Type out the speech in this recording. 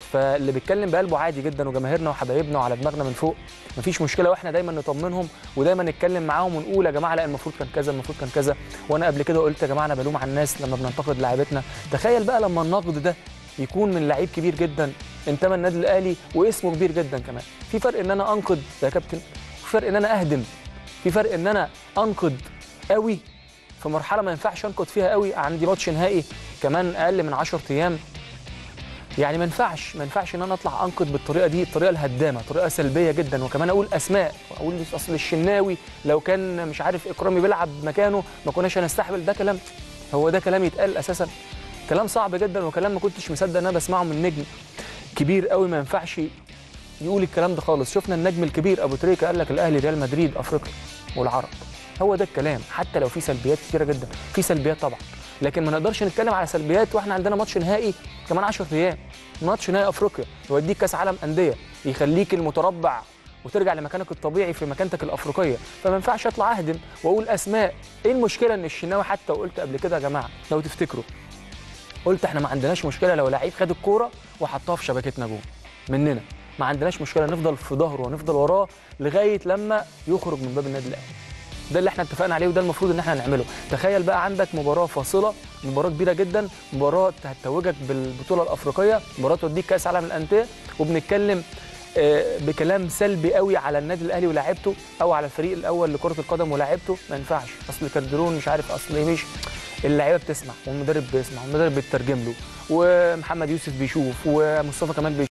فاللي بيتكلم بقلبه عادي جدا وجماهيرنا وحبايبنا وعلى دماغنا من فوق مفيش مشكله واحنا دايما نطمنهم ودايما نتكلم معاهم ونقول يا جماعه لا المفروض كان كذا المفروض كان كذا وانا قبل كده قلت يا جماعه انا بلوم على الناس لما بننتقد لاعيبتنا تخيل بقى لما النقد ده يكون من لعيب كبير جدا انتمى النادي الاهلي واسمه كبير جدا كمان في فرق ان انا انقد يا كابتن في فرق ان انا اهدم في فرق ان انا انقد قوي في مرحله ما ينفعش انقد فيها قوي عندي ماتش نهائي كمان اقل من 10 ايام يعني ما ينفعش ما ينفعش ان انا اطلع انقد بالطريقه دي الطريقه الهدامه طريقه سلبيه جدا وكمان اقول اسماء واقول اصل الشناوي لو كان مش عارف اكرامي بيلعب مكانه ما كناش هنستحمل ده كلام هو ده كلام يتقال اساسا كلام صعب جدا وكلام ما كنتش مصدق ان انا بسمعه من نجم كبير قوي ما ينفعش يقول الكلام ده خالص شفنا النجم الكبير ابو تريكه قال لك الاهلي ريال مدريد افريقيا والعرب هو ده الكلام حتى لو في سلبيات كتيره جدا في سلبيات طبعا لكن ما نقدرش نتكلم على سلبيات واحنا عندنا ماتش نهائي كمان 10 ايام ماتش نهائي افريقيا يوديك كاس عالم انديه يخليك المتربع وترجع لمكانك الطبيعي في مكانتك الافريقيه فما ينفعش اطلع اهدم واقول اسماء ايه المشكله ان الشناوي حتى وقلت قبل كده يا جماعه لو تفتكروا قلت احنا ما عندناش مشكله لو لعيب خد الكوره وحطها في شبكتنا جول مننا ما عندناش مشكله نفضل في ظهره ونفضل وراه لغايه لما يخرج من باب النادي الاهلي ده اللي احنا اتفقنا عليه وده المفروض ان احنا نعمله تخيل بقى عندك مباراه فاصله مباراه كبيره جدا مباراه هتتوجك بالبطوله الافريقيه مباراه توديك كاس عالم الانديه وبنتكلم آه، بكلام سلبي قوي على النادي الاهلي ولاعيبته او على الفريق الاول لكره القدم ولاعيبته ما ينفعش اصل كالدرون مش عارف اصل ايه مش اللعيبه بتسمع والمدرب بيسمع والمدرب بيترجم له ومحمد يوسف بيشوف ومصطفى كمال بيشوف